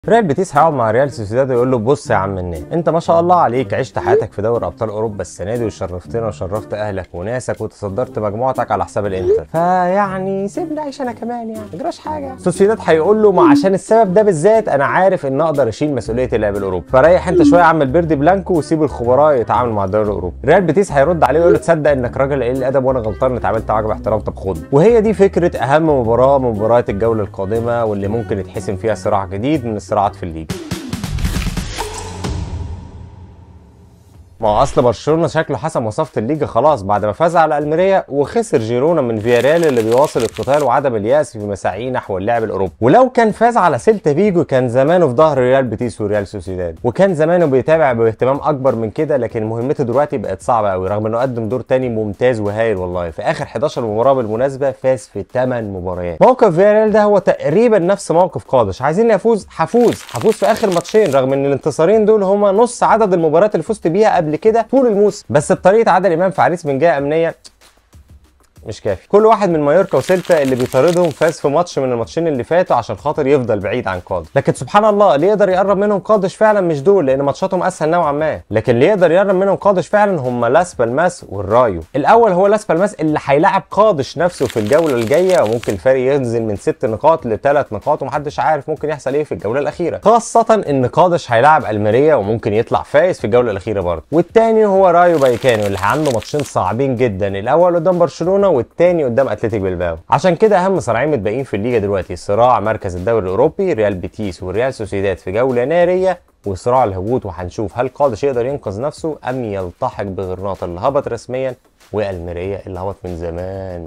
ريال بيتيس هيقعد مع ريال سوسيداد ويقول له بص يا عم النادي انت ما شاء الله عليك عشت حياتك في دوري ابطال اوروبا السنه دي وشرفتنا وشرفت اهلك وناسك وتصدرت مجموعتك على حساب الانتر فيعني سيبني اعيش انا كمان يعني ما جراش حاجه سوسيداد هيقول له ما عشان السبب ده بالذات انا عارف ان اقدر اشيل مسؤوليه اللعب الاوروبي فريح انت شويه يا عم البيردي بلانكو وسيب الخبراء يتعاملوا مع الدوري الاوروبي ريال بيتيس هيرد عليه ويقول له تصدق انك راجل قليل الادب وانا غلطان اني اتعاملت معاك باحترام طب خد وهي دي فكره اهم مباراه من مباريات الجوله القادمه واللي ممكن يتحسم فيها صراع جديد من الصراعات في الليج ما هو اصل برشلونه شكله حسم وصفه الليجا خلاص بعد ما فاز على الميريا وخسر جيرونا من فياريال اللي بيواصل القتال وعدم الياس في مساعيه نحو اللعب الاوروبي ولو كان فاز على سيلتا فيجو كان زمانه في ظهر ريال بيتيس وريال سوسيداد وكان زمانه بيتابع باهتمام اكبر من كده لكن مهمته دلوقتي بقت صعبه قوي رغم انه قدم دور تاني ممتاز وهايل والله في اخر 11 مباراه بالمناسبه فاز في 8 مباريات موقف فياريال ده هو تقريبا نفس موقف قادش عايزين افوز هفوز هفوز في اخر ماتشين رغم ان الانتصارين دول هما نص عدد المباريات اللي فزت بيها قبل كده طول الموسم بس بطريقه عادل امام في عريس من جهه امنيه مش كافي كل واحد من مايوركا وسيلتا اللي بيطاردهم فاز في ماتش من الماتشين اللي فاتوا عشان خاطر يفضل بعيد عن قادش لكن سبحان الله اللي يقدر يقرب منهم قادش فعلا مش دول لان ماتشاتهم اسهل نوعا ما لكن اللي يقدر يقرب منهم قادش فعلا هم لاس بالماس والرايو الاول هو لاس بالماس اللي هيلاعب قادش نفسه في الجوله الجايه وممكن الفرق ينزل من ست نقاط لثلاث نقاط ومحدش عارف ممكن يحصل ايه في الجوله الاخيره خاصه ان قادش هيلاعب الميريا وممكن يطلع فايز في الجوله الاخيره برضه والتاني هو رايو بايكانو اللي عنده ماتشين صعبين جدا الاول قدام برشلونه والتاني قدام اتلتيك بلباو عشان كده اهم صراعين متبقين في الليجا دلوقتي صراع مركز الدوري الاوروبي ريال بيتيس والريال سوسيداد في جوله ناريه وصراع الهبوط وهنشوف هل قادش يقدر ينقذ نفسه ام يلتحق بغرناطه اللي هبط رسميا والميريا اللي هبط من زمان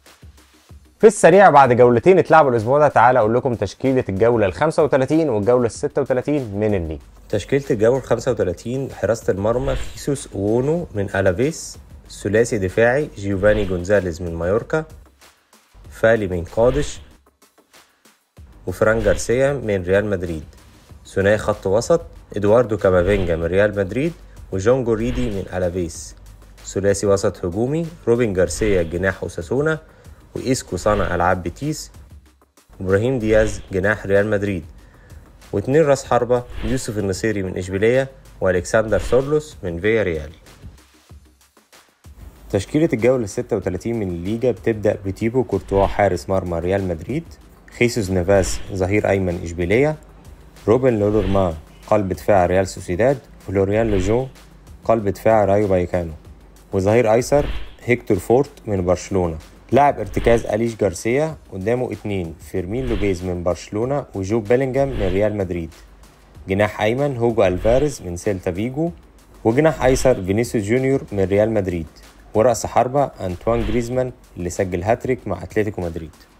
في السريع بعد جولتين اتلعبوا الاسبوع ده تعالى اقول لكم تشكيله الجوله ال 35 والجوله ال 36 من الليج تشكيله الجوله ال 35 حراسه المرمى خيسوس اوونو من الافيس ثلاثي دفاعي جيوفاني جونزاليز من مايوركا فالي من قادش وفران جارسيا من ريال مدريد ثنائي خط وسط ادواردو كامافينجا من ريال مدريد وجون جوريدي من الافيس ثلاثي وسط هجومي روبن جارسيا جناح اوساسونا وايسكو صانع العاب بيتيس وابراهيم دياز جناح ريال مدريد واتنين راس حربة يوسف النصيري من اشبيلية والكسندر سورلوس من فيا ريال تشكيلة الجولة 36 من الليجا بتبدأ بتيبو كورتوا حارس مرمى ريال مدريد خيسوس نافاس ظهير أيمن إشبيلية روبن لولورما قلب دفاع ريال سوسيداد فلوريان لوجو قلب دفاع رايو بايكانو وظهير أيسر هيكتور فورت من برشلونة لاعب ارتكاز أليش جارسيا قدامه اتنين فيرمين لوبيز من برشلونة وجو بيلينجهام من ريال مدريد جناح أيمن هوجو ألفاريز من سيلتا فيجو وجناح أيسر فينيسيوس جونيور من ريال مدريد ورأس حربة أنطوان جريزمان اللي سجل هاتريك مع أتلتيكو مدريد